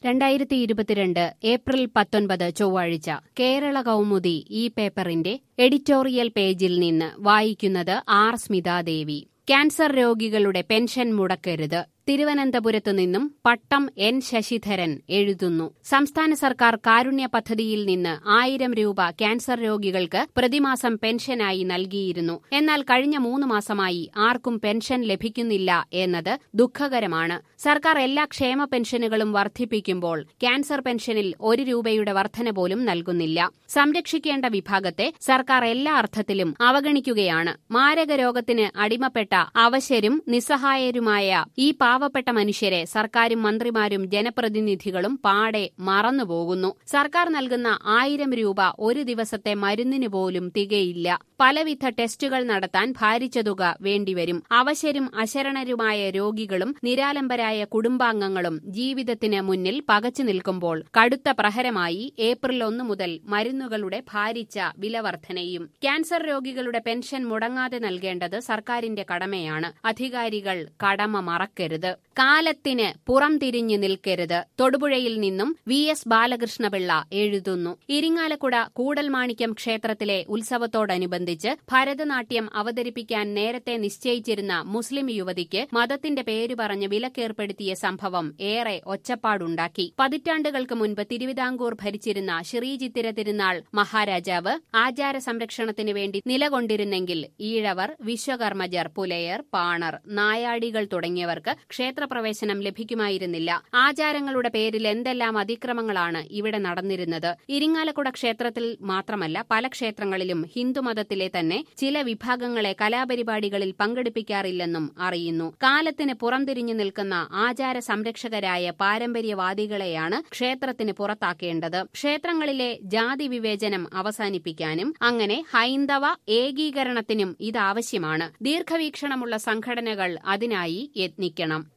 രണ്ടായിരത്തി ഇരുപത്തിരണ്ട് ഏപ്രിൽ പത്തൊൻപത് ചൊവ്വാഴ്ച കേരള കൗമുദി ഈ പേപ്പറിന്റെ എഡിറ്റോറിയൽ പേജിൽ നിന്ന് വായിക്കുന്നത് ആർ സ്മിതാദേവി ക്യാൻസർ രോഗികളുടെ പെൻഷൻ മുടക്കരുത് തിരുവനന്തപുരത്തു നിന്നും പട്ടം എൻ ശശിധരൻ എഴുതുന്നു സംസ്ഥാന സർക്കാർ കാരുണ്യ പദ്ധതിയിൽ നിന്ന് ആയിരം രൂപ ക്യാൻസർ രോഗികൾക്ക് പ്രതിമാസം പെൻഷനായി നൽകിയിരുന്നു എന്നാൽ കഴിഞ്ഞ മൂന്ന് മാസമായി ആർക്കും പെൻഷൻ ലഭിക്കുന്നില്ല എന്നത് ദുഃഖകരമാണ് സർക്കാർ എല്ലാ ക്ഷേമ പെൻഷനുകളും വർദ്ധിപ്പിക്കുമ്പോൾ ക്യാൻസർ പെൻഷനിൽ ഒരു രൂപയുടെ വർധന പോലും നൽകുന്നില്ല സംരക്ഷിക്കേണ്ട വിഭാഗത്തെ സർക്കാർ എല്ലാ അർത്ഥത്തിലും അവഗണിക്കുകയാണ് മാരക രോഗത്തിന് അടിമപ്പെട്ട അവശരും നിസ്സഹായരുമായ ഈ പാവപ്പെട്ട മനുഷ്യരെ സർക്കാരും മന്ത്രിമാരും ജനപ്രതിനിധികളും പാടെ മറന്നുപോകുന്നു സർക്കാർ നൽകുന്ന ആയിരം രൂപ ഒരു ദിവസത്തെ മരുന്നിന് പോലും തികയില്ല പലവിധ ടെസ്റ്റുകൾ നടത്താൻ ഭാരിച്ച തുക വേണ്ടിവരും അവശരും അശരണരുമായ രോഗികളും നിരാലംബരായ കുടുംബാംഗങ്ങളും ജീവിതത്തിന് മുന്നിൽ പകച്ചു നിൽക്കുമ്പോൾ കടുത്ത പ്രഹരമായി ഏപ്രിൽ ഒന്ന് മുതൽ മരുന്നുകളുടെ ഭാരിച്ച വിലവർധനയും ക്യാൻസർ രോഗികളുടെ പെൻഷൻ മുടങ്ങാതെ നൽകേണ്ടത് സർക്കാരിന്റെ കടമയാണ് അധികാരികൾ കടമ മറക്കരുത് കാലത്തിന് പുറം തിരിഞ്ഞു നിൽക്കരുത് തൊടുപുഴയിൽ നിന്നും വി എസ് ബാലകൃഷ്ണപിള്ള എഴുതുന്നു ഇരിങ്ങാലക്കുട കൂടൽമാണിക്യം ക്ഷേത്രത്തിലെ ഉത്സവത്തോടനുബന്ധിച്ച് ഭരതനാട്യം അവതരിപ്പിക്കാൻ നേരത്തെ നിശ്ചയിച്ചിരുന്ന മുസ്ലിം യുവതിക്ക് മതത്തിന്റെ പേര് പറഞ്ഞ് വിലക്കേർപ്പെടുത്തിയ സംഭവം ഏറെ ഒച്ചപ്പാടുണ്ടാക്കി പതിറ്റാണ്ടുകൾക്ക് മുൻപ് തിരുവിതാംകൂർ ഭരിച്ചിരുന്ന ശ്രീചിത്തിര തിരുനാൾ മഹാരാജാവ് ആചാര സംരക്ഷണത്തിന് വേണ്ടി നിലകൊണ്ടിരുന്നെങ്കിൽ ഈഴവർ വിശ്വകർമ്മജർ പുലയർ പാണർ നായാടികൾ തുടങ്ങിയവർക്ക് ക്ഷേത്രപ്രവേശനം ലഭിക്കുമായിരുന്നില്ല ആചാരങ്ങളുടെ പേരിൽ എന്തെല്ലാം അതിക്രമങ്ങളാണ് ഇവിടെ നടന്നിരുന്നത് ഇരിങ്ങാലക്കുട ക്ഷേത്രത്തിൽ മാത്രമല്ല പല ക്ഷേത്രങ്ങളിലും ഹിന്ദുമതത്തിലെ തന്നെ ചില വിഭാഗങ്ങളെ കലാപരിപാടികളിൽ പങ്കെടുപ്പിക്കാറില്ലെന്നും അറിയുന്നു കാലത്തിന് പുറംതിരിഞ്ഞു നിൽക്കുന്ന ആചാര സംരക്ഷകരായ പാരമ്പര്യവാദികളെയാണ് ക്ഷേത്രത്തിന് പുറത്താക്കേണ്ടത് ക്ഷേത്രങ്ങളിലെ ജാതി വിവേചനം അവസാനിപ്പിക്കാനും അങ്ങനെ ഹൈന്ദവ ഏകീകരണത്തിനും ഇതാവശ്യമാണ് ദീർഘവീക്ഷണമുള്ള സംഘടനകൾ അതിനായി യത്നിക്കണം